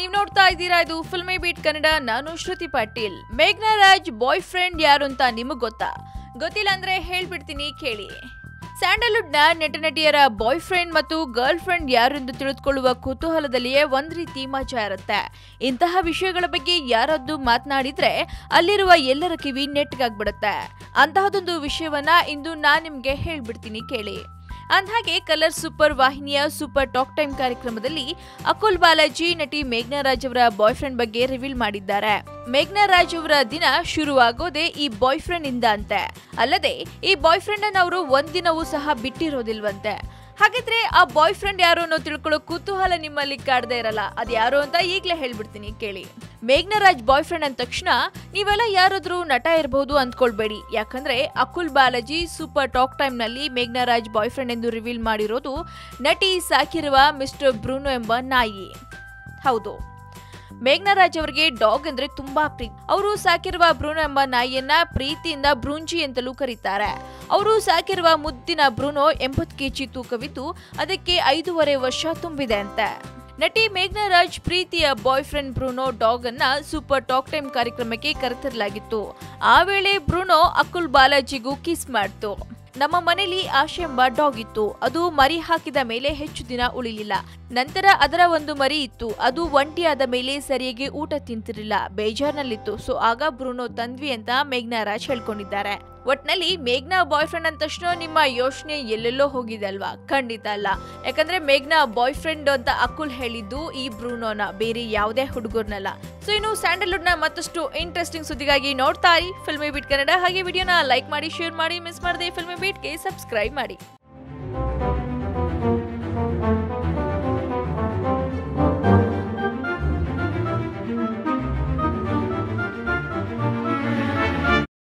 ನೀವ್ ನೋಡ್ತಾ ಇದ್ದೀರಾ ಇದು ಫಿಲ್ಮಿ ಬೀಟ್ ಕನ್ನಡ ನಾನು ಶ್ರುತಿ ಪಾಟೀಲ್ ಮೇಘ್ನಾ ರಾಜ್ ಬಾಯ್ ಫ್ರೆಂಡ್ ಯಾರು ಅಂತ ನಿಮಗ್ ಗೊತ್ತಾ ಗೊತ್ತಿಲ್ಲ ಅಂದ್ರೆ ಹೇಳ್ಬಿಡ್ತೀನಿ ಕೇಳಿ ಸ್ಯಾಂಡಲ್ವುಡ್ನ ನಟ ನಟಿಯರ ಬಾಯ್ ಫ್ರೆಂಡ್ ಮತ್ತು ಗರ್ಲ್ ಫ್ರೆಂಡ್ ಯಾರು ಎಂದು ತಿಳಿದುಕೊಳ್ಳುವ ಕುತೂಹಲದಲ್ಲಿಯೇ ಒಂದ್ ರೀತಿ ಮಜಾ ಇರುತ್ತೆ ಇಂತಹ ವಿಷಯಗಳ ಬಗ್ಗೆ ಯಾರಾದ್ರೂ ಮಾತನಾಡಿದ್ರೆ ಅಲ್ಲಿರುವ ಎಲ್ಲರ ಕಿವಿ ನೆಟ್ಗಾಗ್ಬಿಡುತ್ತೆ ಅಂತಹದೊಂದು ವಿಷಯವನ್ನ ಇಂದು ನಾನ್ ನಿಮ್ಗೆ ಹೇಳ್ಬಿಡ್ತೀನಿ ಕೇಳಿ ಅಂದ್ಹಾಗೆ ಕಲರ್ ಸೂಪರ್ ವಾಹಿನಿಯ ಸೂಪರ್ ಟಾಕ್ ಟೈಮ್ ಕಾರ್ಯಕ್ರಮದಲ್ಲಿ ಅಕುಲ್ ಬಾಲಾಜಿ ನಟಿ ಮೇಘ್ನಾ ರಾಜ್ ಅವರ ಬಾಯ್ ಫ್ರೆಂಡ್ ಬಗ್ಗೆ ರಿವೀಲ್ ಮಾಡಿದ್ದಾರೆ ಮೇಘ್ನಾ ರಾಜ್ ಅವರ ದಿನ ಶುರುವಾಗೋದೇ ಈ ಬಾಯ್ ಫ್ರೆಂಡ್ ಇಂದ ಅಂತೆ ಅಲ್ಲದೆ ಈ ಬಾಯ್ ಫ್ರೆಂಡ್ ಅನ್ನ ಅವರು ಒಂದಿನವೂ ಸಹ ಬಿಟ್ಟಿರೋದಿಲ್ವಂತೆ ಹಾಗಿದ್ರೆ ಆ ಬಾಯ್ ಫ್ರೆಂಡ್ ಯಾರು ಅನ್ನೋ ತಿಳ್ಕೊಳ್ಳೋ ಕುತೂಹಲ ನಿಮ್ಮಲ್ಲಿ ಕಾಡದೇ ಇರಲ್ಲ ಅದ್ ಯಾರು ಅಂತ ಈಗ್ಲೇ ಹೇಳ್ಬಿಡ್ತೀನಿ ಕೇಳಿ ಮೇಘ್ನಾ ರಾಜ್ ಬಾಯ್ ಫ್ರೆಂಡ್ ಅಂದ ತಕ್ಷಣ ನೀವೆಲ್ಲ ಯಾರಾದ್ರೂ ನಟ ಇರಬಹುದು ಅಂದ್ಕೊಳ್ಬೇಡಿ ಯಾಕಂದ್ರೆ Akul Balaji super talk time ನಲ್ಲಿ ಮೇಘ್ನಾ ರಾಜ್ ಬಾಯ್ ಫ್ರೆಂಡ್ ಎಂದು ರಿವೀಲ್ ಮಾಡಿರೋದು ನಟಿ ಸಾಕಿರುವ ಮಿಸ್ಟರ್ ಬ್ರೂನೋ ಎಂಬ ನಾಯಿ ಹೌದು ಮೇಘ್ನಾ ರಾಜ್ ಅವರಿಗೆ ಡಾಗ್ ಅಂದ್ರೆ ತುಂಬಾ ಪ್ರೀತಿ ಅವರು ಸಾಕಿರುವ ಬ್ರೂನೋ ಎಂಬ ನಾಯಿಯನ್ನ ಪ್ರೀತಿಯಿಂದ ಬ್ರೂಂಜಿ ಅಂತಲೂ ಕರೀತಾರೆ ಅವರು ಸಾಕಿರುವ ಮುದ್ದಿನ ಬ್ರೂನೋ ಎಂಬತ್ತು ಕೆಜಿ ತೂಕವಿದ್ದು ಅದಕ್ಕೆ ಐದೂವರೆ ವರ್ಷ ತುಂಬಿದೆ ಅಂತೆ ನಟಿ ಮೇಘ್ನಾ ರಾಜ್ ಪ್ರೀತಿಯ ಬಾಯ್ ಫ್ರೆಂಡ್ ಬ್ರೂನೋ ಡಾಗ್ ಅನ್ನ ಸೂಪರ್ ಟಾಕ್ ಟೈಮ್ ಕಾರ್ಯಕ್ರಮಕ್ಕೆ ಕರೆತರಲಾಗಿತ್ತು ಆ ವೇಳೆ ಬ್ರೂನೋ ಅಕುಲ್ ಬಾಲಾಜಿಗೂ ಕಿಸ್ ಮಾಡ್ತು ನಮ್ಮ ಮನೇಲಿ ಆಶೆ ಎಂಬ ಡಾಗ್ ಇತ್ತು ಅದು ಮರಿ ಹಾಕಿದ ಮೇಲೆ ಹೆಚ್ಚು ದಿನ ಉಳಿಲಿಲ್ಲ ನಂತರ ಅದರ ಒಂದು ಮರಿ ಇತ್ತು ಅದು ಒಂಟಿಯಾದ ಮೇಲೆ ಸರಿಯಾಗಿ ಊಟ ತಿಂತಿರಲಿಲ್ಲ ಬೇಜಾರ್ನಲ್ಲಿತ್ತು ಸೊ ಆಗ ಬ್ರೂನೋ ತಂದ್ವಿ ಅಂತ ಮೇಘ್ನಾ ರಾಜ್ ಹೇಳ್ಕೊಂಡಿದ್ದಾರೆ ಒಟ್ನಲ್ಲಿ ಮೇಘ್ನಾ ಬಾಯ್ ಫ್ರೆಂಡ್ ಅಂದ ತಕ್ಷಣ ನಿಮ್ಮ ಯೋಚನೆ ಎಲ್ಲೆಲ್ಲೋ ಹೋಗಿದೆ ಅಲ್ವಾ ಖಂಡಿತ ಅಲ್ಲ ಯಾಕಂದ್ರೆ ಮೇಘ್ನಾ ಬಾಯ್ ಫ್ರೆಂಡ್ ಅಂತ ಅಕುಲ್ ಹೇಳಿದ್ದು ಈ ಬ್ರೂನೋನ ಬೇರೆ ಯಾವುದೇ ಹುಡುಗರ್ನಲ್ಲ ಸೊ ಇನ್ನು ಸ್ಯಾಂಡಲ್ವುಡ್ ನ ಮತ್ತಷ್ಟು ಇಂಟ್ರೆಸ್ಟಿಂಗ್ ಸುದ್ದಿಗಾಗಿ ನೋಡ್ತಾ ಇರಿ ಫಿಲ್ಮಿ ಬೀಟ್ ಕನ್ನಡ ಹಾಗೆ ವಿಡಿಯೋನ ಲೈಕ್ ಮಾಡಿ ಶೇರ್ ಮಾಡಿ ಮಿಸ್ ಮಾಡದೆ ಫಿಲ್ಮಿ ಬೀಟ್ಗೆ ಸಬ್ಸ್ಕ್ರೈಬ್ ಮಾಡಿ